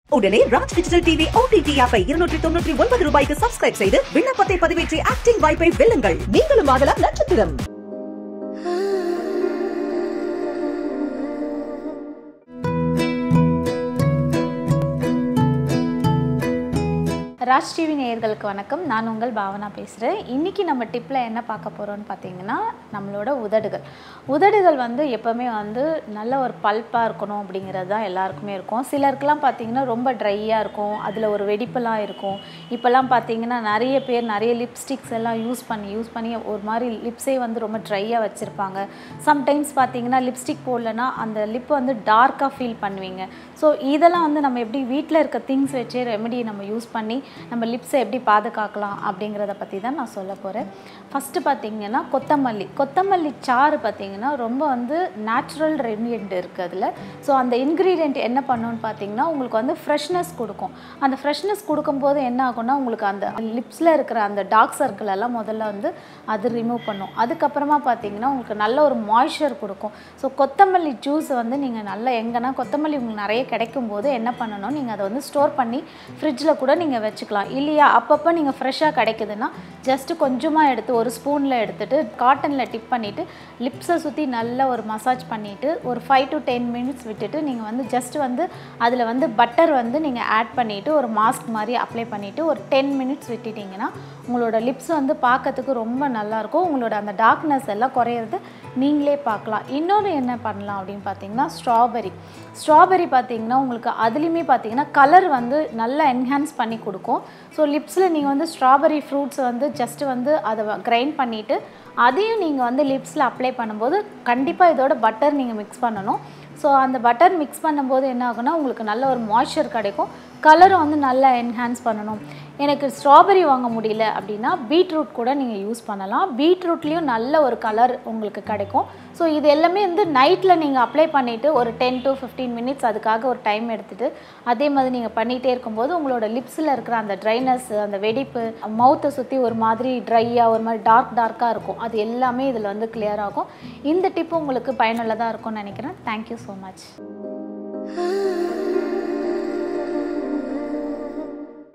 உடனே Raj digital TV OTT ஆப்பை இருநூற்றி தொண்ணூற்றி ஒன்பது ரூபாய்க்கு சப்ஸ்கிரைப் செய்து விண்ணப்பத்தை பதிவேற்றி ஆக்டிங் வாய்ப்பை வெல்லுங்கள் நீங்களும் ஆகலாம் நட்சத்திரம் ராஜ் டிவி நேயர்களுக்கு வணக்கம் நான் உங்கள் பாவனா பேசுகிறேன் இன்றைக்கி நம்ம டிப்பில் என்ன பார்க்க போகிறோம்னு பார்த்தீங்கன்னா நம்மளோட உதடுகள் உதடுகள் வந்து எப்போவுமே வந்து நல்ல ஒரு பல்ப்பாக இருக்கணும் அப்படிங்கிறது தான் எல்லாருக்குமே இருக்கும் சிலருக்குலாம் பார்த்தீங்கன்னா ரொம்ப ட்ரையாக இருக்கும் அதில் ஒரு வெடிப்பெல்லாம் இருக்கும் இப்போல்லாம் பார்த்தீங்கன்னா நிறைய பேர் நிறைய லிப்ஸ்டிக்ஸ் எல்லாம் யூஸ் பண்ணி யூஸ் பண்ணி ஒரு மாதிரி லிப்ஸே வந்து ரொம்ப ட்ரையாக வச்சுருப்பாங்க சம்டைம்ஸ் பார்த்தீங்கன்னா லிப்ஸ்டிக் போடலன்னா அந்த லிப் வந்து டார்க்காக ஃபீல் பண்ணுவீங்க ஸோ இதெல்லாம் வந்து நம்ம எப்படி வீட்டில் இருக்க திங்ஸ் வச்சே ரெமெடி நம்ம யூஸ் பண்ணி நம்ம லிப்ஸை எப்படி பாதுகாக்கலாம் அப்படிங்கிறத பற்றி தான் நான் சொல்ல போகிறேன் ஃபஸ்ட்டு பார்த்தீங்கன்னா கொத்தமல்லி கொத்தமல்லி சாறு பார்த்தீங்கன்னா ரொம்ப வந்து நேச்சுரல் ரெமிடியன்ட் இருக்குது அதில் ஸோ அந்த இன்க்ரீடியன்ட் என்ன பண்ணுன்னு பார்த்தீங்கன்னா உங்களுக்கு வந்து ஃப்ரெஷ்னஸ் கொடுக்கும் அந்த ஃப்ரெஷ்னஸ் கொடுக்கும்போது என்ன ஆகும்னா உங்களுக்கு அந்த லிப்ஸில் இருக்கிற அந்த டார்க் சர்க்கிள் எல்லாம் முதல்ல வந்து அது ரிமூவ் பண்ணும் அதுக்கப்புறமா பார்த்தீங்கன்னா உங்களுக்கு நல்ல ஒரு மாய்ஸ்சர் கொடுக்கும் ஸோ கொத்தமல்லி ஜூஸ் வந்து நீங்கள் நல்லா எங்கன்னா கொத்தமல்லி உங்களுக்கு நிறைய கிடைக்கும் போது என்ன பண்ணணும் நீங்கள் அதை வந்து ஸ்டோர் பண்ணி ஃப்ரிட்ஜில் கூட நீங்கள் வச்சுக்கலாம் இல்லையா அப்பப்போ நீங்கள் ஃப்ரெஷ்ஷாக கிடைக்குதுன்னா ஜஸ்ட்டு கொஞ்சமாக எடுத்து ஒரு ஸ்பூனில் எடுத்துட்டு காட்டனில் டிப் பண்ணிவிட்டு லிப்ஸை சுற்றி நல்லா ஒரு மசாஜ் பண்ணிவிட்டு ஒரு ஃபைவ் டு டென் மினிட்ஸ் விட்டுட்டு நீங்கள் வந்து ஜஸ்ட் வந்து அதில் வந்து பட்டர் வந்து நீங்கள் ஆட் பண்ணிவிட்டு ஒரு மாஸ்க் மாதிரி அப்ளை பண்ணிவிட்டு ஒரு டென் மினிட்ஸ் விட்டுட்டிங்கன்னா உங்களோட லிப்ஸ் வந்து பார்க்கறதுக்கு ரொம்ப நல்லாயிருக்கும் உங்களோட அந்த டார்க்னஸ் எல்லாம் குறையிறது நீங்களே பார்க்கலாம் இன்னொன்று என்ன பண்ணலாம் அப்படின்னு பார்த்தீங்கன்னா ஸ்ட்ராபெரி ஸ்ட்ராபெரி பார்த்தீங்கன்னா உங்களுக்கு அதுலேயுமே பார்த்தீங்கன்னா கலர் வந்து நல்லா என்ஹான்ஸ் பண்ணி கொடுக்கும் ஸோ லிப்ஸில் நீங்கள் வந்து ஸ்ட்ராபெரி ஃப்ரூட்ஸ் வந்து ஜஸ்ட்டு வந்து அதை கிரைண்ட் பண்ணிவிட்டு அதையும் நீங்கள் வந்து லிப்ஸில் அப்ளை பண்ணும்போது கண்டிப்பாக இதோட பட்டர் நீங்கள் மிக்ஸ் பண்ணணும் ஸோ அந்த பட்டர் மிக்ஸ் பண்ணும்போது என்ன ஆகும்னா உங்களுக்கு நல்ல ஒரு மாய்ஸ்சர் கிடைக்கும் கலரை வந்து நல்லா என்ஹான்ஸ் பண்ணணும் எனக்கு ஸ்ட்ராபெரி வாங்க முடியல அப்படின்னா பீட்ரூட் கூட நீங்கள் யூஸ் பண்ணலாம் பீட்ரூட்லேயும் நல்ல ஒரு கலர் உங்களுக்கு கிடைக்கும் ஸோ இது எல்லாமே வந்து நைட்டில் நீங்கள் அப்ளை பண்ணிவிட்டு ஒரு டென் டு ஃபிஃப்டீன் மினிட்ஸ் அதுக்காக ஒரு டைம் எடுத்துகிட்டு அதே மாதிரி நீங்கள் பண்ணிகிட்டே இருக்கும்போது உங்களோட லிப்ஸில் இருக்கிற அந்த ட்ரைனஸ் அந்த வெடிப்பு மவுத்தை சுற்றி ஒரு மாதிரி ட்ரையாக ஒரு மாதிரி டார்க் டார்க்காக இருக்கும் அது எல்லாமே இதில் வந்து கிளியர் ஆகும் இந்த டிப்பு உங்களுக்கு பயனுள்ளதாக இருக்கும்னு நினைக்கிறேன் தேங்க்யூ ஸோ மச்